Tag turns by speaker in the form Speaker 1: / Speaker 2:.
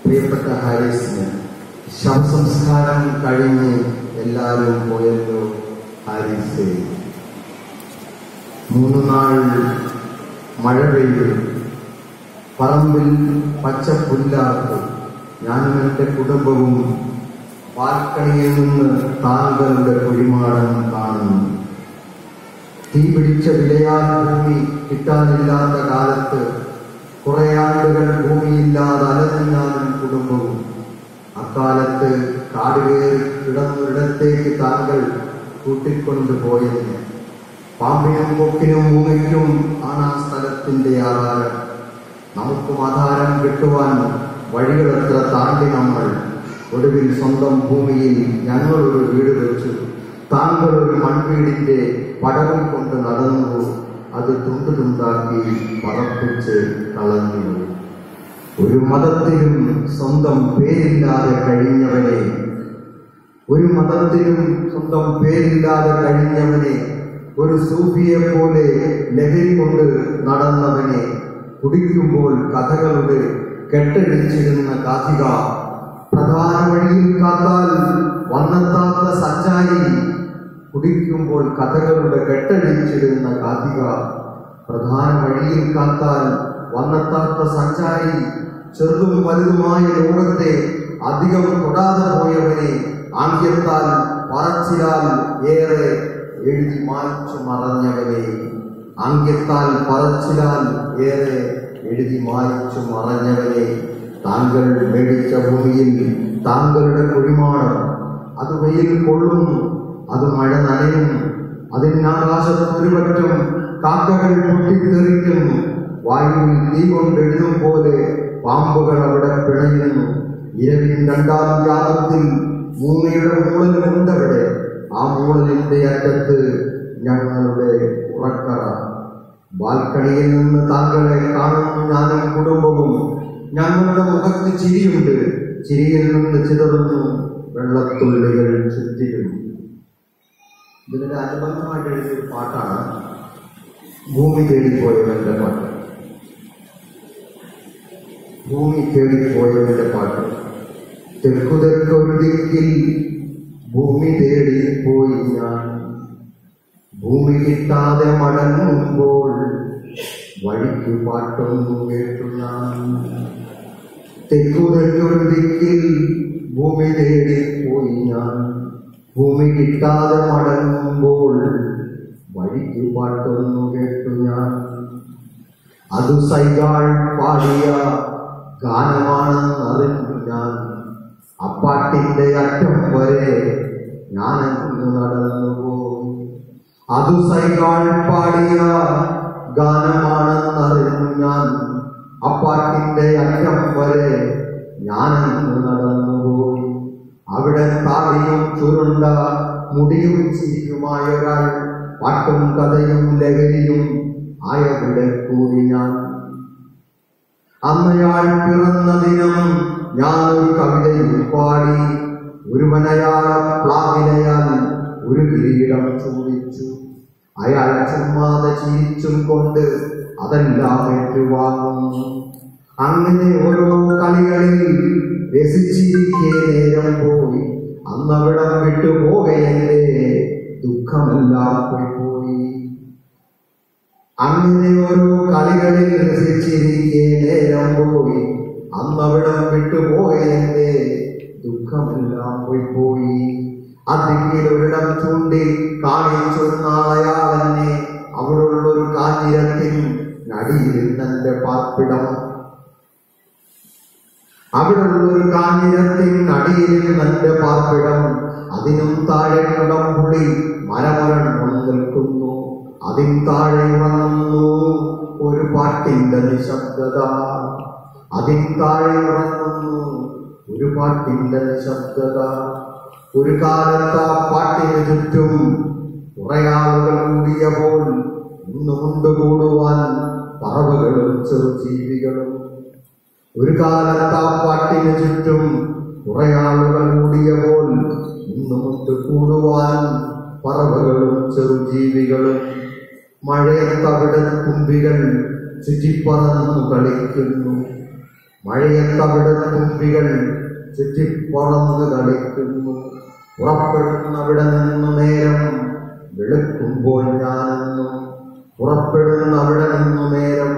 Speaker 1: പ്രിയപ്പെട്ട ഹാരിസിന് ശവസംസ്കാരം കഴിഞ്ഞ് എല്ലാവരും പോയല്ലോ ഹാരിസ് മൂന്ന് നാൾ മഴ പെയ്തു പറമ്പിൽ പച്ച പുല്ലാർത്ത് ഞാനും എൻ്റെ കുടുംബവും ബാൽക്കണിയിൽ നിന്ന് താങ്കളുടെ കുഴിമാടം കാണുന്നു തീ പിടിച്ച വിലയാൽ ഭൂമി കിട്ടാനില്ലാത്ത കാലത്ത് കുറെ ആണ്ടുകൾ ഭൂമിയില്ലാതെ അലഞ്ഞാലും കുടുംബവും അക്കാലത്ത് കാട് കയറി കിടന്നൊരിടത്തേക്ക് താങ്കൾ കൂട്ടിക്കൊണ്ടുപോയതിന് പാമ്പിനും കൊക്കിനും മൂങ്ങയ്ക്കും ആണ് ആ സ്ഥലത്തിന്റെ ആധാരം നമുക്കും ആധാരം കിട്ടുവാൻ വഴികളെത്ര താണ്ടി നമ്മൾ ഒടുവിൽ സ്വന്തം ഭൂമിയിൽ ഞങ്ങളൊരു വീട് വെച്ചു താങ്കൾ ഒരു മൺവീടിന്റെ പടവും കൊണ്ട് നടന്നു അത് തുണ്ടു തുണ്ടാക്കി പറപ്പിച്ച് കളഞ്ഞു ഒരു മതത്തിലും സ്വന്തം പേരില്ലാതെ കഴിഞ്ഞവനെ ഒരു മതത്തിലും സ്വന്തം പേരില്ലാതെ കഴിഞ്ഞവനെ ഒരു സൂഫിയെ പോലെ ലഹരി കൊണ്ട് നടന്നവനെ കുടിക്കുമ്പോൾ കഥകളുടെ കെട്ടടിച്ചിരുന്ന കാഥിക പ്രധാന വഴിയിൽ കാത്താൽ വന്നെത്താത്ത സഞ്ചാരി കുടിക്കുമ്പോൾ കഥകളുടെ കെട്ടടിച്ചിടുന്ന കാഥിക പ്രധാന വഴിയിൽ കാത്താൽ വന്നെത്താത്ത സഞ്ചാരി ചെറുതും വലുതുമായ ലോകത്തെ അധികം തൊടാതെ പോയവനെ ആംഗ്യത്താൽ പറച്ചിലാൽ ഏറെ എഴുതി മായ്ച്ചു മറഞ്ഞവനെ ആംഗ്യത്താൽ പറച്ചിലാൽ ഏറെ എഴുതി മായ്ച്ചു മറഞ്ഞവനെ താങ്കൾ മേടിച്ച ഭൂമിയിൽ താങ്കളുടെ കുഴിമാണം അത് വെയിൽ കൊള്ളുന്നു അത് മഴ നനയും അതിന് ആകാശത്തൊരു പറ്റം കാക്കകൾ പൊട്ടിത്തെറിക്കുന്നു വായുവിൽ തീ കൊണ്ടെഴുതും പോലെ പാമ്പുകൾ അവിടെ പിണയുന്നു ഇരവിൻ രണ്ടാം ജാതത്തിൽ ഭൂമിയുടെ മൂളലുമുണ്ടവിടെ ആ മൂളലിന്റെ അറ്റത്ത് ഞങ്ങളുടെ ഉറക്കറ ബാൽക്കണിയിൽ നിന്ന് താങ്കളെ കാണുന്നു ഞാനും കുടുംബവും ഞങ്ങളുടെ മുഖത്ത് ചിരിയുണ്ട് ചിരിയിൽ നിന്ന് ചിതറുന്നു വെള്ളത്തുള്ളികൾ ചുറ്റിലും ഇതിനൊരു അനുബന്ധമായിട്ട് എഴുതിയ പാട്ടാണ് ഭൂമി തേടിപ്പോയവന്റെ പാട്ട് ഭൂമി തേടിപ്പോയവന്റെ പാട്ട് തെക്കു തെക്കൊരു ദിക്കിൽ ഭൂമി തേടിപ്പോയി ഞാൻ ഭൂമി കിട്ടാതെ മടങ്ങുമ്പോൾ വഴിക്ക് പാട്ടൊന്നും കേട്ടു ഞാൻ തെക്കു തെക്കൊരു ദിക്കിൽ ഭൂമി തേടിപ്പോയി ഞാൻ ഭൂമി കിട്ടാതെ മടങ്ങുമ്പോൾ വഴിക്ക് പാട്ടൊന്നു കേട്ടു ഞാൻ അത് സൈകാൾ പാടിയ ഗാനമാണെന്ന് അറിഞ്ഞു ഞാൻ അപ്പാട്ടിന്റെ അറ്റം വരെ ഞാൻ അങ്ങ് നടന്നുപോയി അത് സൈകാൾ പാടിയ ഗാനമാണെന്ന് അറിഞ്ഞു ഞാൻ അപ്പാട്ടിന്റെ അറ്റം വരെ ഞാൻ അങ്ങ് നടന്നുപോയി അവിടെ താടിയും ചുരുണ്ട മുടിയും ചിരിയുമായ ഒരാൾ പാട്ടും കഥയും ലഹരിയും ആയവിടെ കൂടി ഞാൻ അന്നയാൾ പിറന്ന ദിനം ഞാനൊരു കവിതയിൽ പാടി ഒരുവനയാള പ്ലാവിനയാൽ ഒരു കിരീടം ചോദിച്ചു അയാൾ ചുമ്മാതെ ചിരിച്ചും കൊണ്ട് അതെല്ലാം ഏറ്റുവാങ്ങുന്നു അങ്ങനെ ഓരോ കളികളിൽ രസിച്ചിരിക്കെ നേരം പോയി അന്നവിടം വിട്ടുപോകയല്ലേ ദുഃഖമെല്ലാം പോയി പോയി അങ്ങനെ ഓരോ കളികളിൽ രസിച്ചിരിക്കെ നേരം പോയി അന്നവിടം വിട്ടുപോകയല്ലേ ദുഃഖമെല്ലാം പോയി പോയി അതിൽ ഒരിടം ചൂണ്ടി കാണിച്ചൊരു നാളയാളെന്നെ അവിടുള്ളൊരു കാഞ്ഞിരത്തിൻ നടിയിരുന്നെന്റെ പാർപ്പിടം അവിടുള്ളൊരു കാഞ്ഞിരത്തിൻ നടിയിരുന്നെന്റെ പാർപ്പിടം അതിനും താഴെ കുടംപുളി മരമരണം നിൽക്കുന്നു അതിൻ താഴെ ഉറങ്ങുന്നു ഒരു പാട്ടിന്റെ നിശബ്ദത അതിൻ താഴെ ഉറങ്ങുന്നു ഒരു പാട്ടിന്റെ നിശബ്ദത ഒരു കാലത്ത് ആ പാട്ടിന് ചുറ്റും കുറെ ആളുകൾ കൂടിയപ്പോൾ ഇന്നുമുണ്ട് കൂടുവാൻ പറവകളും ചെറുജീവികളും ഒരു കാലത്ത് ആ പാട്ടിന് ചുറ്റും കുറെ ആളുകൾ കൂടിയപ്പോൾ ഇന്നുമുണ്ട് കൂടുവാൻ പറവകളും ചെറുജീവികളും മഴയത്തവിടെ തുമ്പികൾ ചുറ്റിപ്പറന്നു കളിക്കുന്നു മഴയത്തവിടെ തുമ്പികൾ ചുറ്റിപ്പറന്ന് കളിക്കുന്നു പുറപ്പെടുന്നവിടെ നിന്നു നേരം വെളുക്കുമ്പോൾ ഞാനെന്നും പുറപ്പെടുന്നവിടെ നിന്നു നേരം